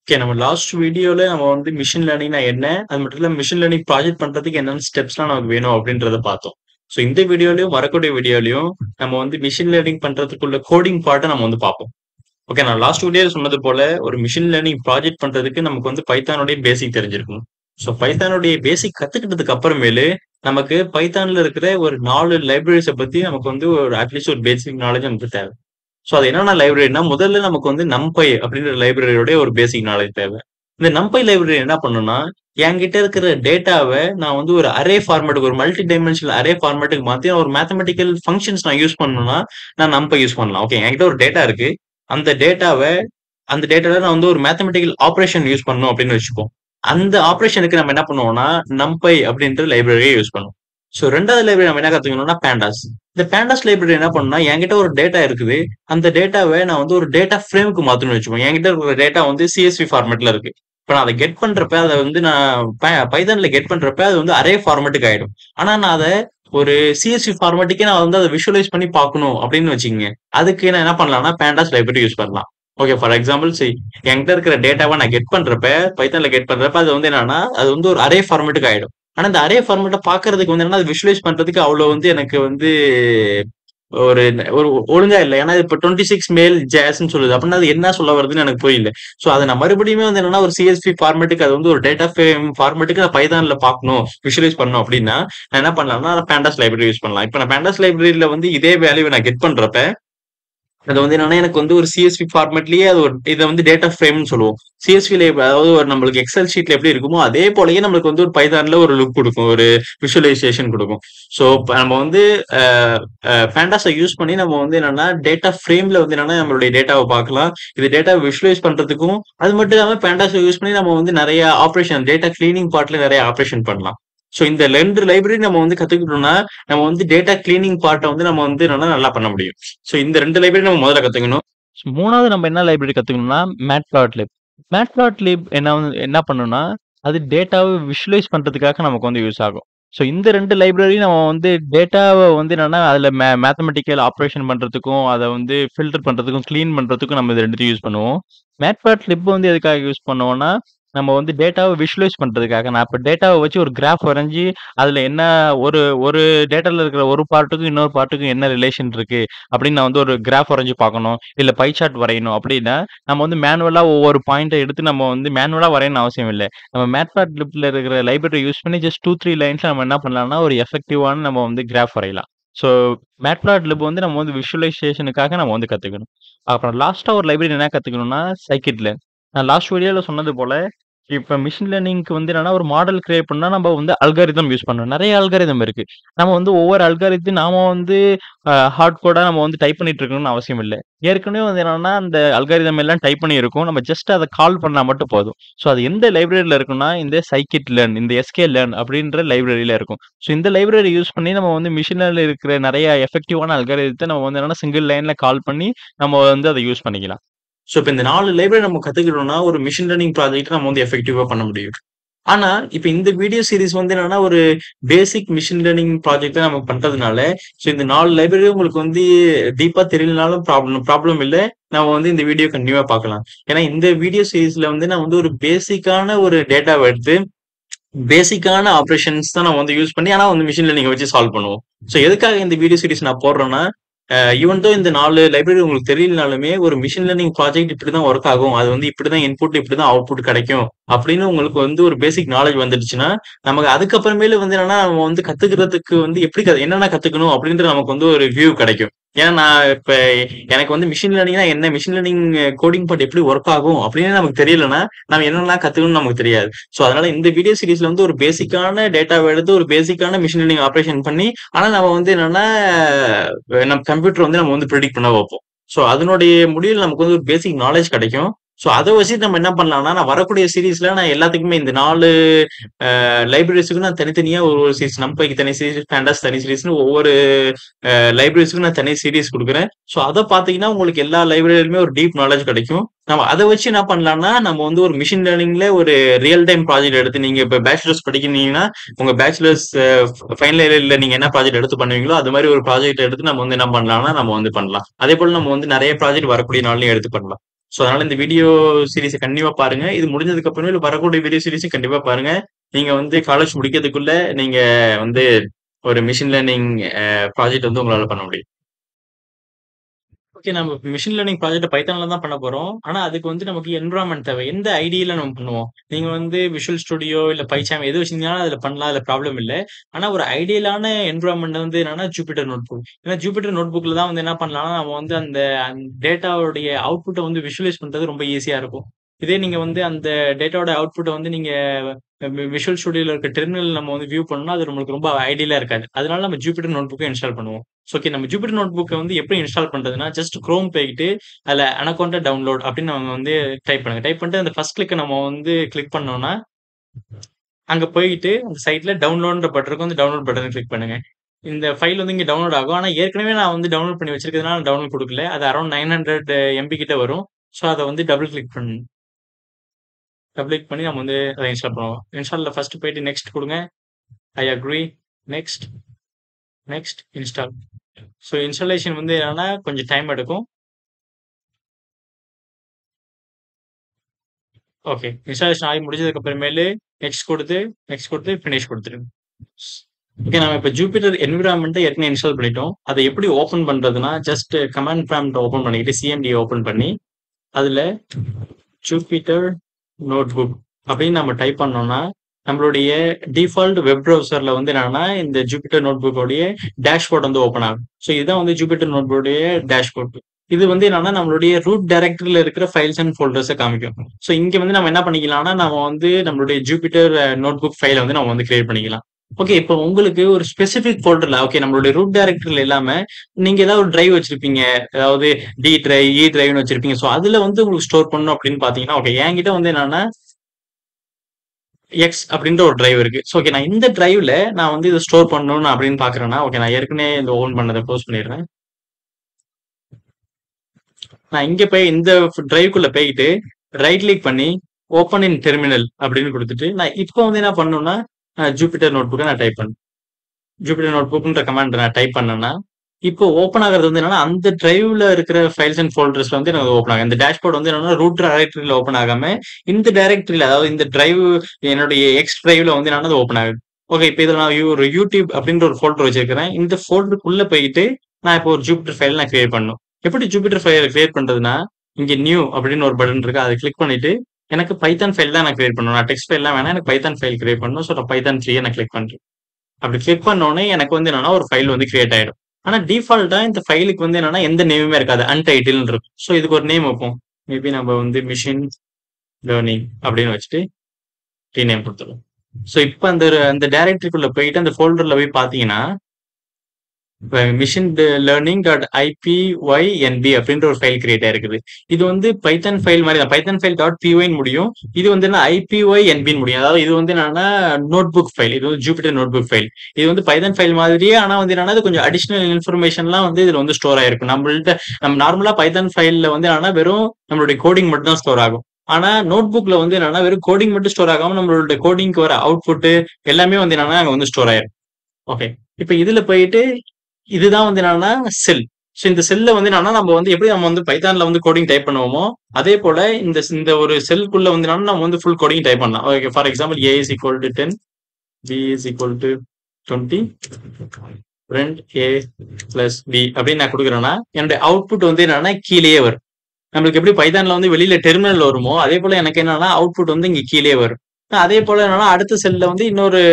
Okay. நம்ம last வீடியோல நம்ம வந்து மிஷின் லேர்னிங்னா என்ன? அது மட்டும் இல்லாம மிஷின் லேர்னிங் ப்ராஜெக்ட் பண்றதுக்கு என்னென்ன ஸ்டெப்ஸ்லாம் நமக்கு வேணும் அப்படின்றத பார்த்தோம். ஸோ இந்த வீடியோலயும், வரக்கூடிய வீடியோலயும் நம்ம வந்து மிஷின் லேர்னிங் பண்றதுக்குள்ள கோடிங் பார்ட்ட நம்ம வந்து பார்ப்போம். ஓகே. நான் லாஸ்ட் வீடியோல சொன்னது போல ஒரு மிஷின் லேர்னிங் ப்ராஜெக்ட் பண்றதுக்கு நமக்கு வந்து பைத்தானுடைய பேசிக் தெரிஞ்சிருக்கணும். ஸோ பைத்தானுடைய பேசிக் கத்துக்கிட்டதுக்கு அப்புறமேலு நமக்கு பைத்தான்ல இருக்கிற ஒரு 4 லைப்ரரீஸ பத்தி நமக்கு வந்து ஒரு அட்லீஸ்ட் ஒரு பேசிக் நாலேட்ஜ் நமக்கு தேவை. ஸோ அது என்னென்ன லைப்ரரினா முதல்ல நமக்கு வந்து NumPy அப்படின்ற லைப்ரரியோட ஒரு பேசிக் நாலேட்ஜ் தேவை. இந்த NumPy லைப்ரரி என்ன பண்ணும்னா, என்கிட்ட இருக்கிற டேட்டாவ நான் வந்து ஒரு அரே ஃபார்மேட்க்கு ஒரு மல்டி டைமென்ஷனல் அரே ஃபார்மேட்க்கு மாத்தி ஒரு மேத்தமேட்டிக்கல் ஃபங்ஷன்ஸ் நான் யூஸ் பண்ணணும்னா, நான் NumPy யூஸ் பண்ணலாம். ஓகே. என்கிட்ட ஒரு டேட்டா இருக்கு. அந்த டேட்டாவ அந்த டேட்டால நான் வந்து ஒரு மேத்தமேட்டிக்கல் ஆப்பரேஷன் யூஸ் பண்ணணும் அப்படின்னு வச்சுப்போம். அந்த ஆப்பரேஷனுக்கு நம்ம என்ன பண்ணுவோம்னா, NumPy அப்படின்ற லைப்ரரிய யூஸ் பண்ணுவோம். ஸோ 2வது லைப்ரரி நம்ம என்ன கத்துக்கணும்னா Pandas. இந்த Pandas லைப்ரரி என்ன பண்ணும்னா, என்கிட்ட ஒரு டேட்டா இருக்குது. அந்த டேட்டாவ நான் வந்து ஒரு டேட்டா ஃப்ரேம்க்கு மாத்தணும்னு வச்சுப்போம். என்கிட்ட இருக்கிற டேட்டா வந்து CSV ஃபார்மேட்ல இருக்கு. இப்ப நான் அத கெட் பண்றப்ப அத வந்து நான் ப பைத்தான்ல கெட் பண்றப்ப அது வந்து அரே ஃபார்மேட்க்கு ஆயிடும். ஆனா நான் அத ஒரு CSV ஃபார்மேட்டுக்கே நான் வந்து அத விஷுவலைஸ் பண்ணி பார்க்கணும் அப்படின்னு வச்சுக்கங்க. அதுக்கு நான் என்ன பண்ணலாம்னா, Pandas லைப்ரரி யூஸ் பண்ணலாம். ஓகே. ஃபார் எக்ஸாம்பிள் சி என்கிட்ட இருக்கிற டேட்டாவ நான் கெட் பண்றப்ப, பைத்தான்ல கெட் பண்றப்ப அது வந்து என்னன்னா, அது வந்து ஒரு அரே ஃபார்மேட்க்கு ஆயிடும். ஆனா இந்த அரே ஃபார்மேட்ட பார்க்கறதுக்கு வந்து என்னன்னா, அது விஷுவலைஸ் பண்றதுக்கு அவ்வளோ வந்து எனக்கு வந்து ஒரு ஒரு ஒழுங்கா இல்ல. ஏன்னா இப்ப 26 மேல் ஜாஸ்ன்னு சொல்லுது. அப்படின்னா அது என்ன சொல்ல வருதுன்னு எனக்கு புரியல. ஸோ அத நான் மறுபடியுமே வந்து என்னன்னா, ஒரு CSV ஃபார்மேட்க்கு அது வந்து ஒரு டேட்டா ஃப்ரேம் ஃபார்மேட்க்கு நான் பைத்தான்ல பார்க்கணும், விஷுவலைஸ் பண்ணணும் அப்படின்னா, நான் என்ன பண்ணலாம்னா, Pandas லைப்ரரி யூஸ் பண்ணலாம். இப்ப நான் Pandas லைப்ரரில வந்து இதே வேல்யூவ நான் கெட் பண்றப்ப, அது வந்து என்னன்னா, எனக்கு வந்து ஒரு CSV ஃபார்மேட்லயே அது ஒரு இத வந்து டேட்டா ஃப்ரேம்ன்னு சொல்லுவோம். CSVல அதாவது ஒரு நம்மளுக்கு எக்ஸெல் ஷீட்ல எப்படி இருக்குமோ, அதே போலயே நம்மளுக்கு வந்து ஒரு பைத்தான்ல ஒரு லுக் குடுக்கும். ஒரு விஷுவலைசேஷன் குடுக்கும். ஸோ இப்ப நம்ம வந்து அ அ Pandasஅ யூஸ் பண்ணி நம்ம வந்து என்னன்னா, டேட்டா ஃப்ரேம்ல வந்து என்னன்னா, நம்மளுடைய டேட்டாவ பார்க்கலாம். இது டேட்டாவ விஷுவலைஸ் பண்றதுக்கும், அது மட்டும் இல்லாம Pandasஅ யூஸ் பண்ணி நம்ம வந்து நெறைய ஆப்பரேஷன் டேட்டா கிளீனிங் பார்ட்ல நெறைய ஆப்பரேஷன் பண்ணலாம். ஸோ இந்த 2 லைப்ரரி நம்ம வந்து கத்துக்கிட்டோம்னா, நம்ம வந்து டேட்டா கிளீனிங் பார்ட்ட வந்து நம்ம வந்து என்னன்னா நல்லா பண்ண முடியும். ஸோ இந்த 2 லைப்ரரி நம்ம முதல்ல கத்துக்கணும். 3வது நம்ம என்ன லைப்ரரி கத்துக்கணும்னா, Matplotlib. Matplotlib என்ன வந்து என்ன பண்ணும்னா, அது டேட்டாவ விஷுவலைஸ் பண்றதுக்காக நமக்கு வந்து யூஸ் ஆகும். ஸோ இந்த 2 லைப்ரரியும் நம்ம வந்து டேட்டாவ வந்து என்னன்னா, அதுல மே மேத்தமேட்டிக்கல் ஆப்பரேஷன் பண்றதுக்கும், அத வந்து ஃபில்டர் பண்றதுக்கும், கிளீன் பண்றதுக்கும் நம்ம இது 2த்தையும் யூஸ் பண்ணுவோம். Matplotlib வந்து எதுக்காக யூஸ் பண்ணுவோம்னா, நம்ம வந்து டேட்டாவ விஷுவலைஸ் பண்றதுக்காக. நான் இப்ப டேட்டாவ வச்சு ஒரு கிராஃப் வரைஞ்சு, அதுல என்ன ஒரு ஒரு டேட்டால இருக்கிற ஒரு பார்ட்டுக்கும், இன்னொரு பார்ட்டுக்கும் என்ன ரிலேஷன் இருக்கு அப்படின்னு நான் வந்து ஒரு கிராஃப் வரைஞ்சு பார்க்கணும். இல்ல பை சார்ட் வரையணும் அப்படின்னா, நம்ம வந்து மேனுவலா ஒவ்வொரு பாயிண்ட்ட எடுத்து நம்ம வந்து மேனுவலா வரையணும்னு அவசியம் இல்ல. நம்ம Matplotlibல இருக்கிற லைப்ரரி யூஸ் பண்ணி ஜஸ்ட் 2, 3 லைன்ஸ்ல நம்ம என்ன பண்ணலாம்னா, ஒரு எஃபெக்டிவான நம்ம வந்து கிராஃப் வரையலாம். ஸோ Matplotlib வந்து நம்ம வந்து விஷுவலைசேஷனுக்காக நம்ம வந்து கத்துக்கணும். அப்புறம் லாஸ்ட்டா ஒரு லைப்ரரி என்ன கத்துக்கணும்னா, Scikit-learn. நான் லாஸ்ட் வீடியோல சொன்னது போல, இப்ப மிஷின் லேர்னிங்க்கு வந்து என்னன்னா, ஒரு மாடல் கிரியேட் பண்ணா நம்ம வந்து அல்காரிதம் யூஸ் பண்ணணும். நெறைய அல்காரிதம் இருக்கு. நம்ம வந்து ஒவ்வொரு அல்காரிதத்தையும் நாம வந்து அ ஹார்ட் கோடா நம்ம வந்து டைப் பண்ணிட்டு இருக்கணும்னு அவசியம் இல்ல. ஏற்கனவே வந்து என்னன்னா, அந்த அல்காரிதம் எல்லாம் டைப் பண்ணி இருக்கும். நம்ம ஜஸ்ட் அத கால் பண்ணா மட்டும் போதும். ஸோ அது எந்த லைப்ரரில இருக்கும்னா, இந்த Scikit-learn, இந்த sklearn அப்படின்ற லைப்ரரில இருக்கும். ஸோ இந்த லைப்ரரி யூஸ் பண்ணி நம்ம வந்து மிஷின் லேர்ன்ல இருக்கிற நெறைய எஃபெக்டிவான அல்காரிதத்த நம்ம வந்து என்னன்னா, சிங்கிள் லைன்ல கால் பண்ணி நம்ம வந்து அத யூஸ் பண்ணிக்கலாம். ஸோ இப்ப இந்த 4 லைப்ரரி நம்ம கத்துக்கிட்டோம்னா, ஒரு மிஷின் லேர்னிங் ப்ராஜெக்ட்ட நம்ம வந்து எஃபெக்டிவா பண்ண முடியும். ஆனா, இப்ப இந்த வீடியோ சீரிஸ் வந்து என்னன்னா, ஒரு பேசிக் மிஷின் லேர்னிங் ப்ராஜெக்ட்ட நம்ம பண்றதுனால, ஸோ இந்த 4 லைப்ரரி உங்களுக்கு வந்து டீப்பா தெரியலனாலும் ப்ராப்ளம் ப்ராப்ளம் இல்ல. நம்ம வந்து இந்த வீடியோ கன்டினியூவா பார்க்கலாம். ஏன்னா இந்த வீடியோ சீரிஸ்ல வந்து நான் வந்து ஒரு பேசிக்கான ஒரு டேட்டாவ எடுத்து, பேசிக்கான ஆப்பரேஷன்ஸ் தான் நம்ம வந்து யூஸ் பண்ணி, ஆனா வந்து மிஷின் லேர்னிங்க வச்சு சால்வ் பண்ணுவோம். ஸோ எதுக்காக இந்த வீடியோ சீரிஸ் நான் போடுறேன்னா, அ ஈவன் தோ இந்த 4 லைப்ரரி உங்களுக்கு தெரியலனாலுமே, ஒரு மிஷின் லேர்னிங் ப்ராஜெக்ட் இப்படிதான் வொர்க் ஆகும். அது வந்து இப்படிதான் இன்புட், இப்படிதான் அவுட்புட் கிடைக்கும். அப்படின்னு உங்களுக்கு வந்து ஒரு பேசிக் நாலேட்ஜ் வந்துடுச்சுன்னா, நமக்கு அதுக்கப்புறமேலு வந்து என்னன்னா, நம்ம வந்து கத்துக்கிறதுக்கு வந்து எப்படி க என்னென்ன கத்துக்கணும் அப்படின்றது நமக்கு வந்து ஒரு வியூ கிடைக்கும். ஏன்னா நான் இப்ப எனக்கு வந்து மிஷின் லேர்னிங்னா என்ன? மிஷின் லேர்னிங் கோடிங் பார்ட் எப்படி வொர்க் ஆகும்? அப்படின்னு நமக்கு தெரியலன்னா, நம்ம என்னென்னலாம் கத்துக்கணும்னு நமக்கு தெரியாது. ஸோ அதனால இந்த வீடியோ சீரிஸ்ல வந்து ஒரு பேசிக்கான டேட்டாவ எடுத்து, ஒரு பேசிக்கான மிஷின் லேர்னிங் ஆப்பரேஷன் பண்ணி, ஆனா நம்ம வந்து என்னன்னா, நம்ம கம்ப்யூட்டர வந்து நம்ம வந்து பிரெடிக்ட் பண்ண வைப்போம். ஸோ அதனுடைய முடிவுல நமக்கு வந்து ஒரு பேசிக் நாலேட்ஜ் கிடைக்கும். ஸோ அத வச்சு நம்ம என்ன பண்ணலாம்னா, நான் வரக்கூடிய சீரிஸ்ல நான் எல்லாத்துக்குமே இந்த 4 அ லைப்ரரிஸ்க்கும் நான் தனித்தனியா ஒரு ஒரு சீரிஸ் NumPyக்கு தனி சீரிஸ், Pandas தனி சீரிஸ்ன்னு ஒவ்வொரு அ லைப்ரரிஸ்க்கும் நான் தனி சீரிஸ் குடுக்குறேன். ஸோ அத பார்த்தீங்கன்னா, உங்களுக்கு எல்லா லைப்ரரியிலுமே ஒரு டீப் நாலேட்ஜ் கிடைக்கும். நம்ம அத வச்சு என்ன பண்ணலாம்னா, நம்ம வந்து ஒரு மிஷின் லேர்னிங்ல ஒரு ரியல் டைம் ப்ராஜெக்ட் எடுத்து நீங்க இப்ப பேச்சுலர்ஸ் படிக்கிறீங்கன்னா, உங்க பேச்சுலர்ஸ் ஃபைனல் இயர்ல நீங்க என்ன ப்ராஜெக்ட் எடுத்து பண்ணுவீங்களோ, அது மாரி ஒரு ப்ராஜெக்ட் எடுத்து நம்ம வந்து என்ன பண்ணலாம்னா, நம்ம வந்து பண்ணலாம். அதேபோல நம்ம வந்து நெறைய ப்ராஜெக்ட் வரக்கூடிய நாள்லயும் எடுத்து பண்ணலாம். ஸோ அதனால இந்த வீடியோ சீரிஸை கண்டிப்பா பாருங்க. இது முடிஞ்சதுக்கு அப்புறமேலு வரக்கூடிய வீடியோ சீரிஸும் கண்டிப்பா பாருங்க. நீங்க வந்து காலேஜ் முடிக்கிறதுக்குள்ள நீங்க வந்து ஒரு மெஷின் லேர்னிங் அ ப்ராஜெக்ட் வந்து உங்களால பண்ண முடியும். ஓகே. நம்ம மெஷின் லேர்னிங் ப்ராஜெக்ட்ட பைத்தான்ல தான் பண்ண போறோம். ஆனா அதுக்கு வந்து நமக்கு என்வைரன்மென்ட் தேவை. எந்த ஐடியில நம்ம பண்ணுவோம்? நீங்க வந்து விஷுவல் ஸ்டுடியோ இல்ல பைசாம் எது வச்சிருந்தீங்கனாலும் அதுல பண்ணலாம். அதுல ப்ராப்ளம் இல்ல. ஆனா ஒரு ஐடியலான என்வைரன்மென்ட் வந்து என்னன்னா ஜூபிட்டர் நோட்புக். ஏன்னா ஜூபிட்டர் நோட்புக்ல தான் வந்து என்ன பண்ணலாம்னா, நம்ம வந்து அந்த அந்த டேட்டாவுடைய அவுட்புட்ட வந்து விஷுவலைஸ் பண்றது ரொம்ப ஈஸியா இருக்கும். இதே நீங்க வந்து அந்த டேட்டாவோட அவுட்புட்ட வந்து நீங்க வி விஷுவல் ஸ்டுடியோல இருக்க டெர்மினல் நம்ம வந்து வியூ பண்ணோம்னா, அது நம்மளுக்கு ரொம்ப ஐடியலா இருக்காது. அதனால நம்ம ஜூபிட்டர் நோட்புக்க இன்ஸ்டால் பண்ணுவோம். ஸோ ஓகே நம்ம ஜூபிட்டர் நோட்புக்க வந்து எப்படி இன்ஸ்டால் பண்றதுன்னா, ஜஸ்ட் குரோம் போயிட்டு அதுல அனகோண்டா டவுன்லோட் அப்படின்னு நம்ம வந்து டைப் பண்ணுங்க. டைப் பண்ணிட்டு அந்த ஃபர்ஸ்ட் கிளிக்க நம்ம வந்து கிளிக் பண்ணோம்னா, அங்க போயிட்டு அந்த சைட்ல டவுன்லோட்ன்ற பட்டன் இருக்கும். அந்த டவுன்லோட் பட்டன கிளிக் பண்ணுங்க. இந்த ஃபைல் வந்து இங்க டவுன்லோட் ஆகும். ஆனா ஏற்கனவே நான் வந்து டவுன்லோட் பண்ணி வச்சிருக்கிறதுனால நான் டவுன்லோட் குடுக்கல. அது அரவுண்ட் 900 எம்பி கிட்ட வரும். ஸோ அத வந்து டபுள் கிளிக் பண்ணணும். டபுள் கிளிக் பண்ணி நம்ம வந்து அத இன்ஸ்டால் பண்ணுவோம். இன்ஸ்டால்ல ஃபர்ஸ்ட் போயிட்டு நெக்ஸ்ட் குடுங்க. I agree, next, next, install. So installation வந்து என்னன்னா கொஞ்சம் டைம் எடுக்கும். ஓகே. இன்ஸ்டாலேஷன் ஆகி முடிஞ்சதுக்கு அப்புறமேலு நெக்ஸ்ட் குடுத்து, நெக்ஸ்ட் குடுத்து, ஃபினிஷ் குடுத்துருங்க. ஓகே நம்ம இப்ப ஜூபிட்டர் என்வைரன்மென்ட்ட ஏற்கனவே இன்ஸ்டால் பண்ணிட்டோம். அத எப்படி ஓப்பன் பண்றதுன்னா, ஜஸ்ட் கமாண்ட் ப்ராம்ப்ட் ஓப்பன் பண்ணிட்டு சிஎம்டி ஓப்பன் பண்ணி, அதுல ஜூபிட்டர் நோட்புக் அப்படின்னு நம்ம டைப் பண்ணோம்னா, நம்மளுடைய டிஃபால்ட் வெப் ப்ரௌசர்ல வந்து என்னன்னா, இந்த ஜூபிட்டர் நோட்புக்கோடைய டேஷ்போர்ட் வந்து ஓப்பன் ஆகும். ஸோ இதுதான் வந்து ஜூபிட்டர் நோட்புக்குடைய டேஷ்போர்ட். இது வந்து என்னன்னா, நம்மளுடைய ரூட் டைரக்டரில இருக்கிற ஃபைல்ஸ் அண்ட் ஃபோல்டர்ஸ காமிக்கும். ஸோ இங்க வந்து நம்ம என்ன பண்ணிக்கலாம்னா, நம்ம வந்து நம்மளுடைய ஜூபிட்டர் நோட்புக் ஃபைல வந்து நம்ம வந்து கிரியேட் பண்ணிக்கலாம். ஓகே. இப்ப உங்களுக்கு ஒரு ஸ்பெசிஃபிக் ஃபோல்டர்ல ஓகே நம்மளுடைய ரூட் டைரக்டரில இல்லாம, நீங்க ஏதாவது ஒரு டிரைவ் வச்சிருப்பீங்க. அதாவது டி டிரைவ், இ டிரைவ்ன்னு வச்சிருப்பீங்க. ஸோ அதுல வந்து உங்களுக்கு ஸ்டோர் பண்ணணும் அப்படின்னு பார்த்தீங்கன்னா, ஓகே என்கிட்ட வந்து என்னன்னா எக்ஸ் அப்படின்ற ஒரு டிரைவ் இருக்கு. ஸோ ஓகே நான் இந்த டிரைவ்ல நான் வந்து இத ஸ்டோர் பண்ணணும் அப்படின்னு பார்க்குறேன்னா, ஓகே நான் ஏற்கனவே இந்த ஓப்பன் பண்ணத க்ளோஸ் பண்ணிடுறேன். நான் இங்க போய் இந்த டிரைவ்க்குள்ள போயிட்டு, ரைட் கிளிக் பண்ணி, ஓப்பன் இன் டெர்மினல் அப்படின்னு குடுத்துட்டு, நான் இப்போ வந்து என்ன பண்ணணும்னா, அ ஜூபிட்டர் நோட்புக்க நான் டைப் பண்ணணும். ஜூபிட்டர் நோட்புக்ன்ற கமாண்ட் நான் டைப் பண்ணேன்னா, இப்போ ஓப்பன் ஆகுறது வந்து என்னன்னா, அந்த டிரைவ்ல இருக்கிற ஃபைல்ஸ் அண்ட் ஃபோல்டர்ஸ்ல வந்து எனக்கு ஓப்பன் ஆகும். இந்த டேஷ்போர்ட் வந்து என்னன்னா, ரூட் டைரக்டரில ஓப்பன் ஆகாம, இந்த டைரக்டரில அதாவது இந்த டிரைவ் என்னுடைய எக்ஸ் டிரைவ்ல வந்து என்னன்னா அது ஓப்பன் ஆகுது. ஓகே இப்ப இதுல நான் ஒரு யூடியூப் அப்படின்ற ஒரு ஃபோல்டர் வச்சிருக்கிறேன். இந்த ஃபோல்டருக்குள்ள போயிட்டு, நான் இப்போ ஒரு ஜூபிட்டர் ஃபைல் நான் கிரியேட் பண்ணணும். எப்படி ஜூபிட்டர் ஃபைல கிரியேட் பண்றதுன்னா, இங்க நியூ அப்படின்னு ஒரு பட்டன் இருக்கு. அத கிளிக் பண்ணிட்டு, எனக்கு பைத்தான் ஃபைல் தான் நான் கிரியேட் பண்ணணும். நான் டெக்ஸ்ட் ஃபைல்லாம் வேணாம். எனக்கு பைத்தான் ஃபைல் கிரியேட் பண்ணணும். ஸோ நான் பைத்தான் 3 நான் கிளிக் பண்றேன். அப்படி கிளிக் பண்ண உடனே எனக்கு வந்து என்னன்னா, ஒரு ஃபைல் வந்து கிரியேட் ஆயிடும். ஆனா டிஃபால்ட்டா இந்த ஃபைலுக்கு வந்து என்னன்னா, எந்த நேமுமே இருக்காது. அன்டைட்டில்ன்னு இருக்கும். ஸோ இதுக்கு ஒரு நேம் வைப்போம். மேபி நம்ம வந்து மிஷின் லேர்னிங் அப்படின்னு வச்சுட்டு, ரீநேம் குடுத்துருவோம். ஸோ இப்ப அந்த அந்த டைரக்டரிக்குள்ள போயிட்டு அந்த ஃபோல்டர்ல போய் பார்த்தீங்கன்னா இப்ப மிஷின் லேர்னிங் டாட் ஐபிஒய்என்பி அப்படின்ற ஒரு ஃபைல் கிரியேட் ஆயிருக்குது. இது வந்து பைத்தான் ஃபைல் மாரி தான். பைத்தான் ஃபைல் டாட் பிஒய்ன்னு முடியும். இது வந்து என்ன ஐபிஒய்என்பின்னு முடியும். அதாவது இது வந்து என்னன்னா நோட்புக் ஃபைல். இது வந்து ஜூபிட்டர் நோட்புக் ஃபைல். இது வந்து பைத்தான் ஃபைல் மாதிரியே ஆனா வந்து என்னன்னா, இது கொஞ்சம் அடிஷனல் இன்ஃபர்மேஷன்லாம் வந்து இதுல வந்து ஸ்டோர் ஆயிருக்கும். நம்மள்ட்ட நம்ம நார்மலா பைத்தான் ஃபைல்ல வந்து என்னன்னா, வெறும் நம்மளுடைய கோடிங் மட்டும் தான் ஸ்டோர் ஆகும். ஆனா நோட்புக்ல வந்து என்னன்னா, வெறும் கோடிங் மட்டும் ஸ்டோர் ஆகாம நம்மளுடைய கோடிங்க்கு வர அவுட்புட் எல்லாமே வந்து என்னன்னா, அங்க வந்து ஸ்டோர் ஆயிரும். ஓகே. இப்ப இதுல போயிட்டு இதுதான் வந்து என்னன்னா செல். ஸோ இந்த செல்ல வந்து என்னன்னா, நம்ம வந்து எப்படி நம்ம வந்து பைத்தான்ல வந்து கோடிங் டைப் பண்ணுவோமோ, அதே போல இந்த இந்த ஒரு செல்குள்ள வந்து என்னன்னா, நம்ம வந்து ஃபுல் கோடிங் டைப் பண்ணலாம். Okay for example A is equal to 10, B is equal to 20, print A plus B அப்படின்னு நான் குடுக்குறேன்னா, என்னுடைய அவுட்புட் வந்து என்னன்னா கீழயே வரும். நம்மளுக்கு எப்படி பைத்தான்ல வந்து வெளியில டெர்மினல் வருமோ, அதே போல எனக்கு என்னன்னா அவுட்புட் வந்து இங்க கீழயே வரும். அதே போல என்னன்னா, அடுத்த செல்ல வந்து இன்னொரு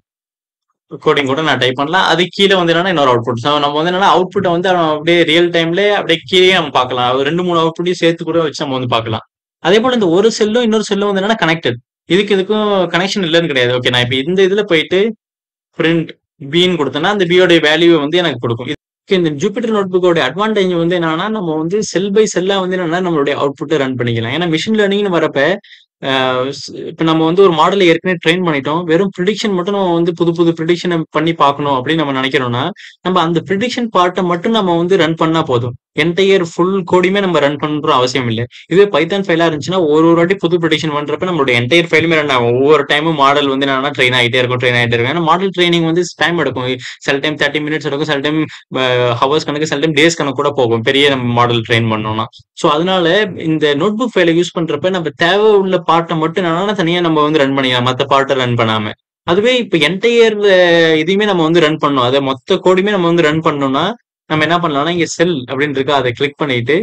கோடிங் கூட நான் டைப் பண்ணலாம். அதுக்கு கீழ வந்து என்னன்னா இன்னொரு அவுட்புட். ஸோ நம்ம வந்து என்னன்னா அவுட்புட்ட வந்து அப்படியே ரியல் டைம்லயே அப்படியே கீழயே நம்ம பார்க்கலாம். 2, 3 அவுட்புட்டையும் சேர்த்து கூட வச்சு நம்ம வந்து பார்க்கலாம். அதே போல இந்த ஒரு செல்லும் இன்னொரு செல்லும் வந்து என்னன்னா கனெக்டட். இதுக்கு இதுக்கும் கனெக்ஷன் இல்லன்னு கிடையாது. ஓகே நான் இப்ப இந்த இதுல போயிட்டு பிரிண்ட் பின்னு குடுத்தேன்னா, அந்த பியோட வேல்யூ வந்து எனக்கு குடுக்கும். இந்த ஜூபிட்டர் நோட்புக்கோட அட்வான்டேஜ் வந்து என்னன்னா, நம்ம வந்து செல் பை செல்லா வந்து என்னன்னா நம்மளுடைய அவுட்புட்ட ரன் பண்ணிக்கலாம். ஏன்னா மெஷின் லேர்னிங்னு வரப்ப, அ ஸ் இப்ப நம்ம வந்து ஒரு மாடல ஏற்கனவே ட்ரெயின் பண்ணிட்டோம். வெறும் பிரிடிக்ஷன் மட்டும் நம்ம வந்து புது புது பிரிடிக்ஷன பண்ணி பார்க்கணும் அப்படின்னு நம்ம நினைக்கிறோம்னா, நம்ம அந்த பிரிடிக்ஷன் பார்ட்ட மட்டும் நம்ம வந்து ரன் பண்ணா போதும். என்டையர் ஃபுல் கோடையுமே நம்ம ரன் பண்ணணுன்ற அவசியம் இல்ல. இதுவே பைத்தான் ஃபைலா இருந்துச்சுன்னா, ஒரு ஒரு வாட்டி புது பிரிடிக்ஷன் பண்றப்ப நம்மளுடைய என்டையர் ஃபைலுமே ரன் ஆகும். ஒவ்வொரு டைமும் மாடல் வந்து என்னன்னா ட்ரெயின் ஆயிட்டே இருக்கும், ட்ரெயின் ஆயிட்டே இருக்கும். ஏன்னா மாடல் ட்ரெய்னிங் வந்து டைம் எடுக்கும். சில டைம் 30 மினிட்ஸ் எடுக்கும். சில டைம் அ ஹவர்ஸ் கணக்கு, சில டைம் டேஸ் கணக்கு கூட போகும். பெரிய நம்ம மாடல் ட்ரெயின் பண்ணோம்னா. ஸோ அதனால இந்த நோட்புக் ஃபைல யூஸ் பண்றப்ப நம்ம தேவை உள்ள பார்ட்ட மட்டும் என்னன்னா தனியா நம்ம வந்து ரன் பண்ணிக்கலாம். மத்த பார்ட்ட ரன் பண்ணாம. அதுவே இப்ப என்டையர் இதையுமே நம்ம வந்து ரன் பண்ணணும். அத மொத்த கோடையுமே நம்ம வந்து ரன் பண்ணணும்னா, நம்ம என்ன பண்ணலாம்னா, இங்க செல் அப்படின்னு இருக்கா, அத கிளிக் பண்ணிட்டு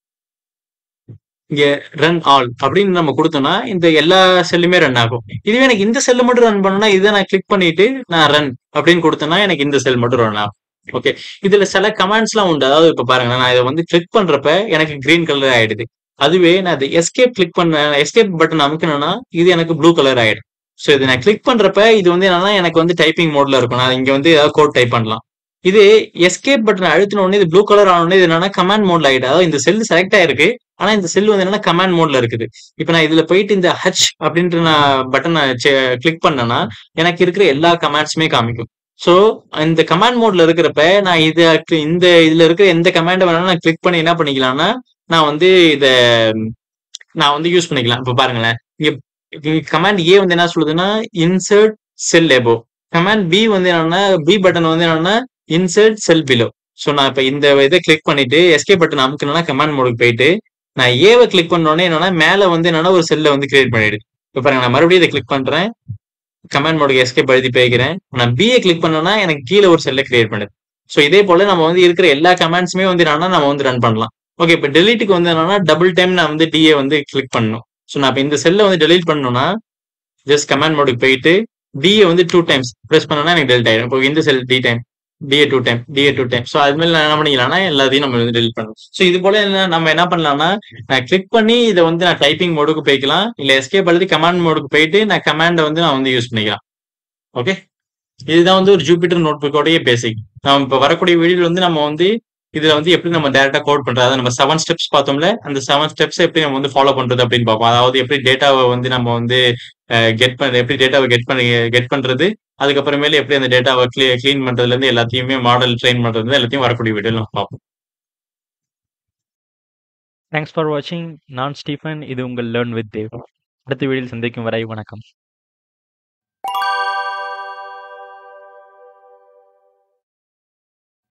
இங்க ரன் ஆல் அப்படின்னு நம்ம குடுத்தோம்னா, இந்த எல்லா செல்லுமே ரன் ஆகும். இதுவே எனக்கு இந்த செல்ல மட்டும் ரன் பண்ணணும்னா, இத நான் கிளிக் பண்ணிட்டு நான் ரன் அப்படின்னு குடுத்தேன்னா, எனக்கு இந்த செல் மட்டும் ரன் ஆகும். ஓகே. இதுல சில கமாண்ட்ஸ்லாம் உண்டு. அதாவது இப்ப பாருங்களேன், நான் இத வந்து கிளிக் பண்றப்ப எனக்கு கிரீன் கலர் ஆயிடுது. அதுவே நான் இத எஸ்கேப் கிளிக் பண்ண எஸ்கேப் பட்டன் அமுக்குனேன்னா, இது எனக்கு ப்ளூ கலர் ஆயிடும். ஸோ இத நான் கிளிக் பண்றப்ப இது வந்து என்னன்னா, எனக்கு வந்து டைப்பிங் மோட்ல இருக்கும். நான் இங்க வந்து ஏதாவது கோட் டைப் பண்ணலாம். இது எஸ்கேப் பட்டன் அழுத்தின உடனே இது ப்ளூ கலர் ஆன உடனே இது என்னன்னா கமாண்ட் மோட்ல ஆயிடுது. அதாவது இந்த செல் செலக்ட் ஆயிருக்கு. ஆனா இந்த செல் வந்து என்னன்னா கமாண்ட் மோட்ல இருக்குது. இப்ப நான் இதுல போயிட்டு இந்த ஹச் அப்படின்ற நான் பட்டன செ கிளிக் பண்ணேன்னா, எனக்கு இருக்கிற எல்லா கமாண்ட்ஸுமே காமிக்கும். ஸோ இந்த கமாண்ட் மோட்ல இருக்கிறப்ப, நான் இத இந்த இதுல இருக்கிற எந்த கமாண்ட வேணாலும் நான் கிளிக் பண்ணி என்ன பண்ணிக்கலாம்னா, நான் வந்து இத நான் வந்து யூஸ் பண்ணிக்கலாம். இப்ப பாருங்களேன். இங்க கமாண்ட் ஏ வந்து என்ன சொல்லுதுன்னா, insert cell above. Command B வந்து என்னன்னா, பி பட்டன் வந்து என்னன்னா, இன்சர்ட் செல் பிலோ. ஸோ நான் இப்ப இந்த இத கிளிக் பண்ணிட்டு எஸ்கேப் பட்டன் அமுக்குனேன்னா கமாண்ட் மோடுக்கு போயிட்டு, நான் ஏவ கிளிக் பண்ண உடனே என்னன்னா, மேல வந்து என்னன்னா ஒரு செல்ல வந்து கிரியேட் பண்ணிடுது. இப்ப பாருங்க நான் மறுபடியும் இத கிளிக் பண்றேன். கமாண்ட் மோடுக்கு எஸ்கேப் அழுத்தி போய்க்கிறேன். நான் பிய கிளிக் பண்ணேன்னா, எனக்கு கீழ ஒரு செல்ல கிரியேட் பண்ணுது. ஸோ இதே போல நம்ம வந்து இருக்கிற எல்லா கமாண்ட்ஸுமே வந்து என்னன்னா, நம்ம வந்து ரன் பண்ணலாம். ஓகே. இப்ப டெலீட்க்கு வந்து என்னன்னா, டபுள் டைம் நான் வந்து டிய வந்து கிளிக் பண்ணணும். ஸோ நான் இப்ப இந்த செல்ல வந்து டெலீட் பண்ணணும்னா, ஜஸ்ட் கமாண்ட் மோடுக்கு போயிட்டு, டிய வந்து 2 டைம்ஸ் பிரஸ் பண்ணேன்னா எனக்கு டெலீட் ஆயிடும். இப்போ இந்த செல் டி டைம், டிய 2 டைம், டிய 2 டைம். ஸோ அது மாரி நான் என்ன பண்ணிக்கலாம்னா, எல்லாத்தையும் நம்ம வந்து டெலீட் பண்ணலாம். ஸோ இது போல என்ன நம்ம என்ன பண்ணலாம்னா, நான் கிளிக் பண்ணி இத வந்து நான் டைப்பிங் மோடுக்கு போய்க்கலாம். இல்ல எஸ்கேப் அழுத்தி கமாண்ட் மோடுக்கு போயிட்டு, நான் கமாண்ட வந்து நான் வந்து யூஸ் பண்ணிக்கலாம். ஓகே. இதுதான் வந்து ஒரு ஜூபிட்டர் நோட்புக்கோடைய பேசிக். நம்ம இப்ப வரக்கூடிய வீடியோல வந்து நம்ம வந்து இதுல வந்து எப்படி நம்ம டைரக்ட்டா கோட் பண்றது, அதாவது நம்ம 7 ஸ்டெப்ஸ் பார்த்தோம்ல, அந்த 7 ஸ்டெப்ஸ எப்படி நம்ம வந்து ஃபாலோ பண்றது அப்படின்னு பார்ப்போம். அதாவது எப்படி டேட்டாவ வந்து நம்ம வந்து அ கெட் பண் எப்படி டேட்டாவ கெட் பண்ணி கெட் பண்றது, அதுக்கப்புறமேலு எப்படி அந்த டேட்டாவ க்ளீ கிளீன் பண்றதுலருந்து எல்லாத்தையுமே மாடல் ட்ரெயின் பண்றது எல்லாத்தையும் வரக்கூடிய வீடியோல நம்ம பார்ப்போம். தேங்க்ஸ் ஃபார் வாட்சிங். நான் ஸ்டீஃபன். இது உங்கள் லேர்ன் வித் தேவ். அடுத்த வீடியோவில் சந்திக்கும் வரை வணக்கம்.